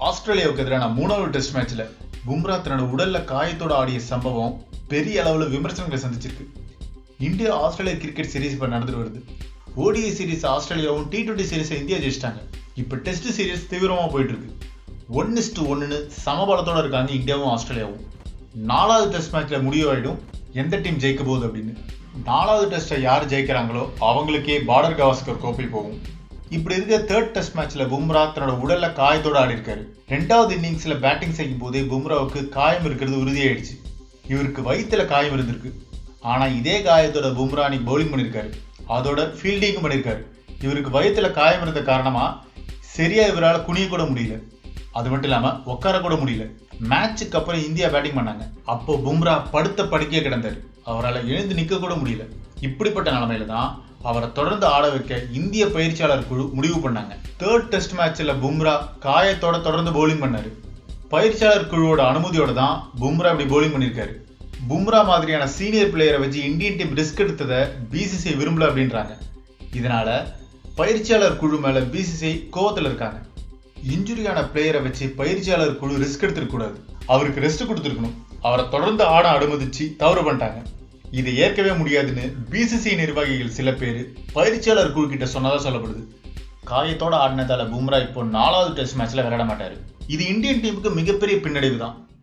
ஆஸ்திரேலியாவுக்கு எதிரான மூணாவது டெஸ்ட் மேட்ச்ல பும்ரா தன்னோட உடல்ல காயத்தோட ஆடிய சம்பவம் பெரிய அளவுல விமர்சனங்களை சந்திச்சிருக்கு இந்தியா ஆஸ்திரேலியா கிரிக்கெட் சீரிஸ் இப்ப நடந்துட்டு வருது ஓடிஐ சீரிஸ் ஆஸ்திரேலியாவும் டி டுவெண்டி சீரிஸ் இந்தியா ஜெயிச்சிட்டாங்க இப்ப டெஸ்ட் சீரிஸ் தீவிரமா போயிட்டு இருக்கு ஒன் இஸ் டு ஒன்னு சமபலத்தோட இருக்காங்க இந்தியாவும் ஆஸ்திரேலியாவும் நாலாவது டெஸ்ட் மேட்ச்ல முடிவாயிடும் எந்த டீம் ஜெயிக்க போகுது அப்படின்னு நாலாவது டெஸ்ட்டை யார் ஜெயிக்கிறாங்களோ அவங்களுக்கே பார்டர் கவாஸ்கர் கோப்பை போகும் இப்படி இருக்க தேர்ட் டெஸ்ட் மேட்ச்ல பும்ரா தன்னோட உடல்ல காயத்தோட ஆடி இருக்காரு ரெண்டாவது இன்னிங்ஸ்ல பேட்டிங் செய்யும் போதே பும்ராவுக்கு காயம் இருக்கிறது உறுதியாயிடுச்சு இவருக்கு வயிற்றுல காயம் இருந்திருக்கு ஆனா இதே காயத்தோட பும்ரா அன்னைக்கு பவுலிங் பண்ணியிருக்காரு அதோட ஃபீல்டிங்கும் பண்ணியிருக்காரு இவருக்கு வயிற்றுல காயம் இருந்த காரணமா சரியா இவரால் குனிய கூட முடியல அது மட்டும் இல்லாம உட்கார கூட முடியல மேட்சுக்கு அப்புறம் இந்தியா பேட்டிங் பண்ணாங்க அப்போ பும்ரா படுத்த படுக்கையே கிடந்தாரு அவரால் எழுந்து நிக்க கூட முடியல இப்படிப்பட்ட நிலைமையில தான் அவரை தொடர்ந்து ஆட வைக்க இந்திய பயிற்சியாளர் குழு முடிவு பண்ணாங்க தேர்ட் டெஸ்ட் மேட்ச்ல பும்ரா காயத்தோட தொடர்ந்து பவுலிங் பண்ணாரு பயிற்சியாளர் குழுவோட அனுமதியோட தான் பும்ரா இப்படி பவுலிங் பண்ணியிருக்காரு பும்ரா மாதிரியான சீனியர் பிளேயரை வச்சு இந்தியன் டீம் ரிஸ்க் எடுத்ததை பிசிசிஐ விரும்பல அப்படின்றாங்க இதனால பயிற்சியாளர் குழு மேல பிசிசிஐ கோவத்தில் இருக்காங்க இன்ஜுரியான பிளேயரை வச்சு பயிற்சியாளர் குழு ரிஸ்க் எடுத்துருக்க கூடாது அவருக்கு ரெஸ்ட் கொடுத்துருக்கணும் அவரை தொடர்ந்து ஆட அனுமதிச்சு தவறு பண்ணிட்டாங்க இதை ஏற்கவே முடியாதுன்னு பிசிசி நிர்வாகிகள் சில பேர் பயிற்சியாளர் குழு கிட்ட சொன்னதா சொல்லப்படுது காயத்தோட ஆடினதால பும்ரா இப்போ நாலாவது டெஸ்ட் மேட்ச்ல விளையாட மாட்டாரு இது இந்தியன் டீமுக்கு மிகப்பெரிய பின்னடைவு தான்